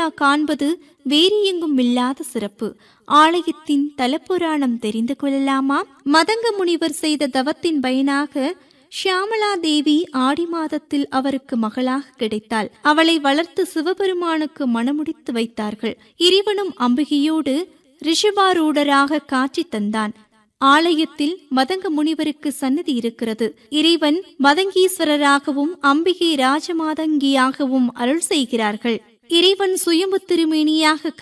காண்பது வேறு எங்கும் இல்லாத சிறப்பு ஆலயத்தின் தலப்புராணம் தெரிந்து கொள்ளலாமா மதங்க முனிவர் செய்த தவத்தின் பயனாக ஷியாமலா தேவி ஆடி மாதத்தில் அவருக்கு மகளாக கிடைத்தாள் அவளை வளர்த்து சிவபெருமானுக்கு மணமுடித்து வைத்தார்கள் இறைவனும் அம்பிகையோடு ரிஷபாரூடராக காட்சி தந்தான் ஆலயத்தில் மதங்க முனிவருக்கு சன்னதி இருக்கிறது இறைவன் மதங்கீஸ்வரராகவும் அம்பிகை ராஜமாதங்கியாகவும் அருள் செய்கிறார்கள் இறைவன் சுயம்பு திருமேனியாக